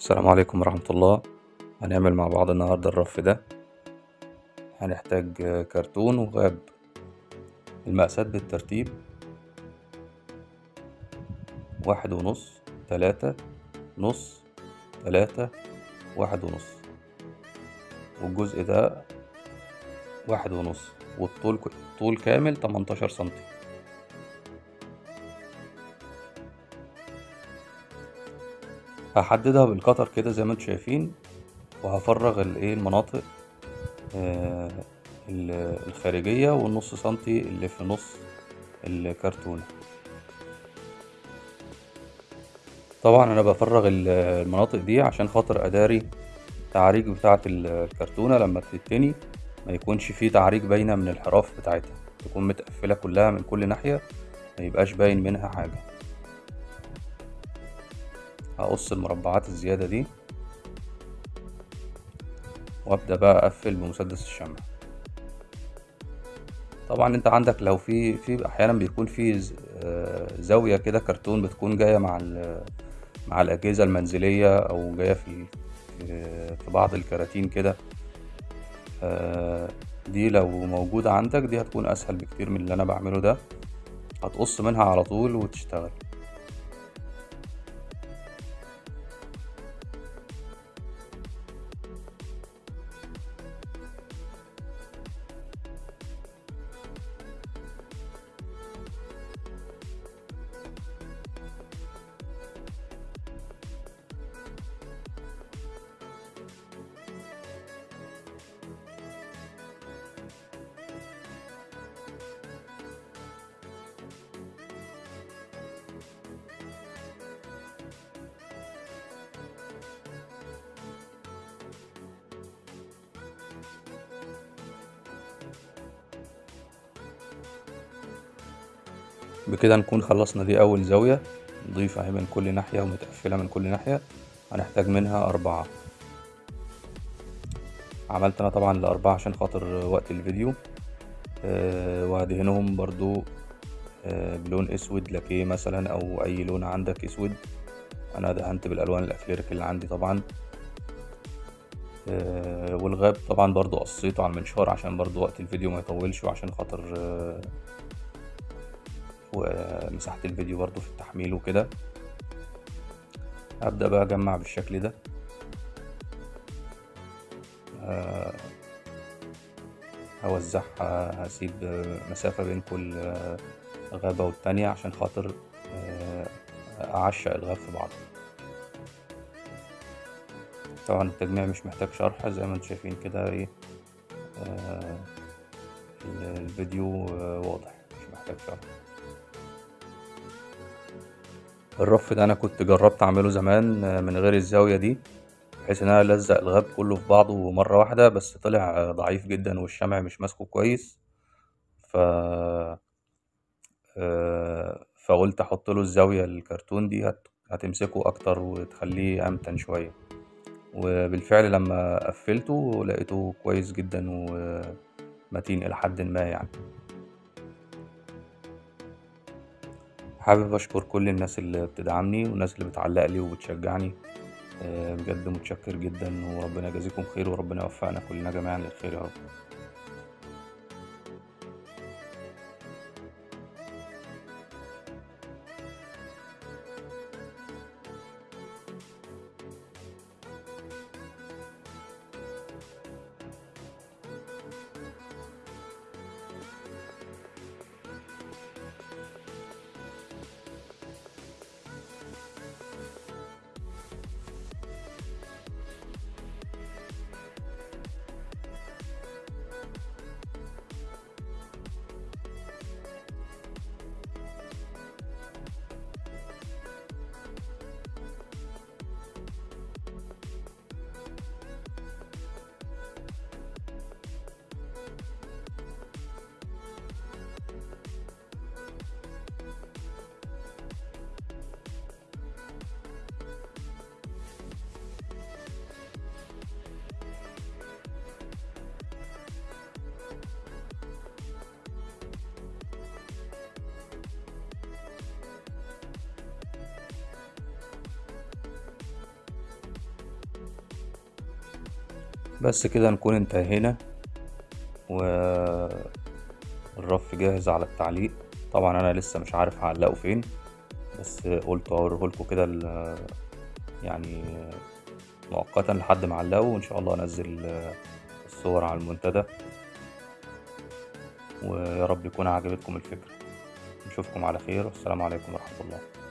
السلام عليكم ورحمة الله هنعمل مع بعض النهاردة الرف ده هنحتاج كرتون وغاب المقاسات بالترتيب واحد ونص تلاتة نص تلاتة واحد ونص والجزء ده واحد ونص والطول طول كامل تمنتاشر سنتي هحددها بالقطر كده زي ما انتم شايفين وهفرغ الايه المناطق آه الخارجية والنص سنتي اللي في نص الكرتونة طبعا انا بفرغ المناطق دي عشان خاطر اداري التعاريج بتاعة الكرتونة لما تتني ما يكونش فيه تعاريج باينة من الحراف بتاعتها تكون متقفلة كلها من كل ناحية ما يبقاش باين منها حاجة هقص المربعات الزيادة دي وابدأ بقى اقفل بمسدس الشمع طبعا انت عندك لو في في احيانا بيكون في زاوية كده كرتون بتكون جاية مع مع الاجهزة المنزلية او جاية في في بعض الكراتين كده دي لو موجودة عندك دي هتكون اسهل بكتير من اللي انا بعمله ده هتقص منها على طول وتشتغل بكده نكون خلصنا دي أول زاوية نضيف أهي من كل ناحية ومتقفلة من كل ناحية هنحتاج منها أربعة عملت أنا طبعا الأربعة عشان خاطر وقت الفيديو أه وهدهنهم برضو أه بلون أسود لاكيه مثلا أو أي لون عندك أسود أنا دهنت بالألوان الأكليريك اللي عندي طبعا أه والغاب طبعا برضو قصيته على المنشار عشان برضو وقت الفيديو ما يطولش وعشان خاطر ومساحة الفيديو برضو في التحميل وكده هبدأ بقى أجمع بالشكل ده هوزعها هسيب مسافة بين كل غابة والتانية عشان خاطر أعشق الغاب في بعضه طبعا التجميع مش محتاج شرح زي ما انتم شايفين كده ايه الفيديو واضح مش محتاج شرح الرف ده انا كنت جربت اعمله زمان من غير الزاوية دي بحيث ان انا الزق الغاب كله في بعضه مرة واحدة بس طلع ضعيف جدا والشمع مش ماسكه كويس ف فقلت احط له الزاوية الكرتون دي هتمسكه اكتر وتخليه امتن شوية وبالفعل لما قفلته لقيته كويس جدا ومتين الى حد ما يعني حابب اشكر كل الناس اللي بتدعمني والناس اللي بتعلق لي وبتشجعني بجد متشكر جدا وربنا يجازيكم خير وربنا يوفقنا كلنا جميعا للخير يا رب بس كده نكون انتهينا والرف جاهز على التعليق طبعا انا لسه مش عارف هعلقه فين بس قلت اوريهولكوا كده ال- يعني مؤقتا لحد ما اعلقه وان شاء الله انزل الصور على المنتدى ويا رب يكون عجبتكم الفكرة نشوفكم على خير والسلام عليكم ورحمة الله